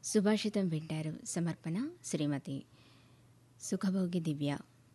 సుభాషితం వింటారు సమర్పణ శ్రీమతి సుఖభోగి దివ్య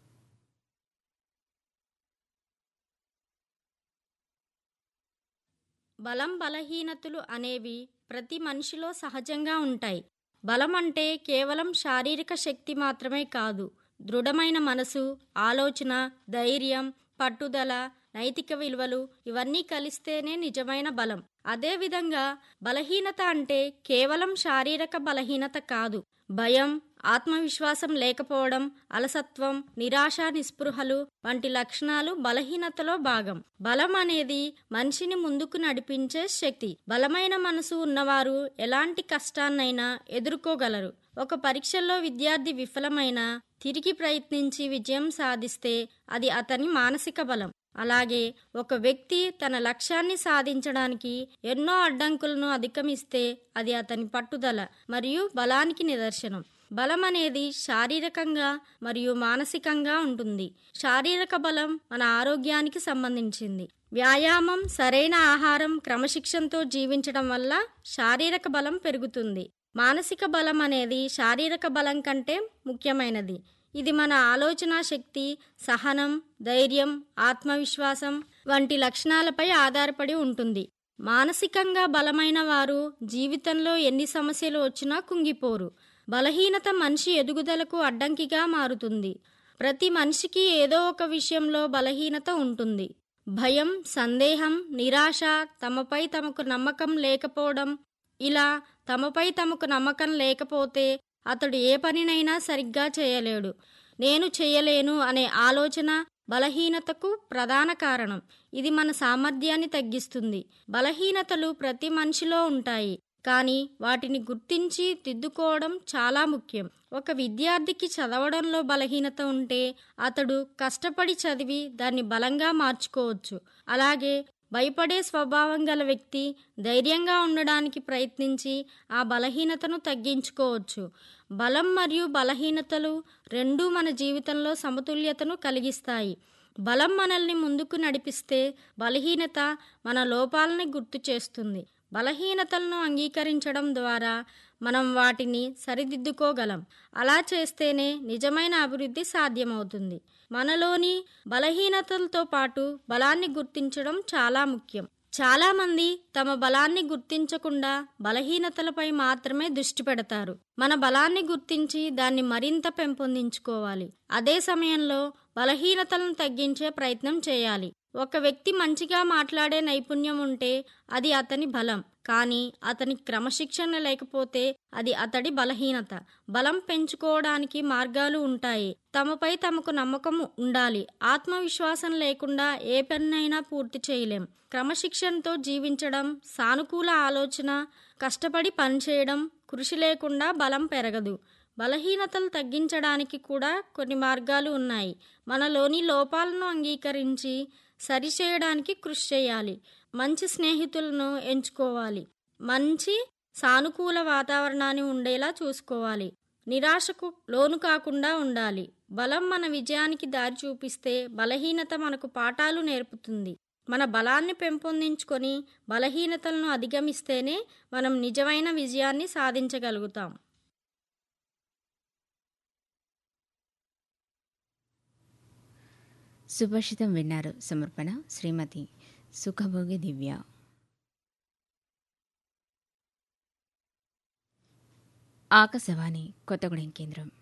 బలం బలహీనతలు అనేవి ప్రతి మనిషిలో సహజంగా ఉంటాయి బలం అంటే కేవలం శారీరక శక్తి మాత్రమే కాదు దృఢమైన మనసు ఆలోచన ధైర్యం పట్టుదల నైతిక విలువలు ఇవన్నీ కలిస్తేనే నిజమైన బలం అదేవిధంగా బలహీనత అంటే కేవలం శారీరక బలహీనత కాదు భయం ఆత్మవిశ్వాసం లేకపోవడం అలసత్వం నిరాశ నిస్పృహలు వంటి లక్షణాలు బలహీనతలో భాగం బలం అనేది మనిషిని ముందుకు నడిపించే శక్తి బలమైన మనసు ఉన్నవారు ఎలాంటి కష్టాన్నైనా ఎదుర్కోగలరు ఒక పరీక్షల్లో విద్యార్థి విఫలమైన తిరిగి ప్రయత్నించి విజయం సాధిస్తే అది అతని మానసిక బలం అలాగే ఒక వ్యక్తి తన లక్ష్యాన్ని సాధించడానికి ఎన్నో అడ్డంకులను అధిగమిస్తే అది అతని పట్టుదల మరియు బలానికి నిదర్శనం బలం అనేది శారీరకంగా మరియు మానసికంగా ఉంటుంది శారీరక బలం మన ఆరోగ్యానికి సంబంధించింది వ్యాయామం సరైన ఆహారం క్రమశిక్షణతో జీవించడం వల్ల శారీరక బలం పెరుగుతుంది మానసిక బలం అనేది శారీరక బలం కంటే ముఖ్యమైనది ఇది మన ఆలోచన శక్తి సహనం ధైర్యం ఆత్మవిశ్వాసం వంటి లక్షణాలపై ఆధారపడి ఉంటుంది మానసికంగా బలమైన వారు జీవితంలో ఎన్ని సమస్యలు వచ్చినా కుంగిపోరు బలహీనత మనిషి ఎదుగుదలకు అడ్డంకిగా మారుతుంది ప్రతి మనిషికి ఏదో ఒక విషయంలో బలహీనత ఉంటుంది భయం సందేహం నిరాశ తమపై తమకు నమ్మకం లేకపోవడం ఇలా తమపై తమకు నమ్మకం లేకపోతే అతడు ఏ పనినైనా సరిగ్గా చేయలేడు నేను చేయలేను అనే ఆలోచన బలహీనతకు ప్రధాన కారణం ఇది మన సామర్థ్యాన్ని తగ్గిస్తుంది బలహీనతలు ప్రతి మనిషిలో ఉంటాయి కానీ వాటిని గుర్తించి దిద్దుకోవడం చాలా ముఖ్యం ఒక విద్యార్థికి చదవడంలో బలహీనత ఉంటే అతడు కష్టపడి చదివి దాన్ని బలంగా మార్చుకోవచ్చు అలాగే భయపడే స్వభావం గల వ్యక్తి ధైర్యంగా ఉండడానికి ప్రయత్నించి ఆ బలహీనతను తగ్గించుకోవచ్చు బలం మరియు బలహీనతలు రెండూ మన జీవితంలో సమతుల్యతను కలిగిస్తాయి బలం మనల్ని ముందుకు నడిపిస్తే బలహీనత మన లోపాలని గుర్తు చేస్తుంది బలహీనతలను అంగీకరించడం ద్వారా మనం వాటిని సరిదిద్దుకోగలం అలా చేస్తేనే నిజమైన అభివృద్ధి సాధ్యమవుతుంది మనలోని బలహీనతలతో పాటు బలాన్ని గుర్తించడం చాలా ముఖ్యం చాలామంది తమ బలాన్ని గుర్తించకుండా బలహీనతలపై మాత్రమే దృష్టి పెడతారు మన బలాన్ని గుర్తించి దాన్ని మరింత పెంపొందించుకోవాలి అదే సమయంలో బలహీనతలను తగ్గించే ప్రయత్నం చేయాలి ఒక వ్యక్తి మంచిగా మాట్లాడే నైపుణ్యం ఉంటే అది అతని బలం కానీ అతని క్రమశిక్షణ లేకపోతే అది అతడి బలహీనత బలం పెంచుకోవడానికి మార్గాలు ఉంటాయి తమపై తమకు నమ్మకం ఉండాలి ఆత్మవిశ్వాసం లేకుండా ఏ పన్నైనా పూర్తి చేయలేం క్రమశిక్షణతో జీవించడం సానుకూల ఆలోచన కష్టపడి పనిచేయడం కృషి లేకుండా బలం పెరగదు బలహీనతలు తగ్గించడానికి కూడా కొన్ని మార్గాలు ఉన్నాయి మనలోని లోపాలను అంగీకరించి సరిచేయడానికి కృషి చేయాలి మంచి స్నేహితులను ఎంచుకోవాలి మంచి సానుకూల వాతావరణాన్ని ఉండేలా చూసుకోవాలి నిరాశకు లోను కాకుండా ఉండాలి బలం మన విజయానికి దారి చూపిస్తే బలహీనత మనకు పాఠాలు నేర్పుతుంది మన బలాన్ని పెంపొందించుకొని బలహీనతలను అధిగమిస్తేనే మనం నిజమైన విజయాన్ని సాధించగలుగుతాం సుభాషితం విన్నారు సమర్పణ శ్రీమతి సుఖభోగి దివ్య ఆకాశవాణి కొత్తగూడెం కేంద్రం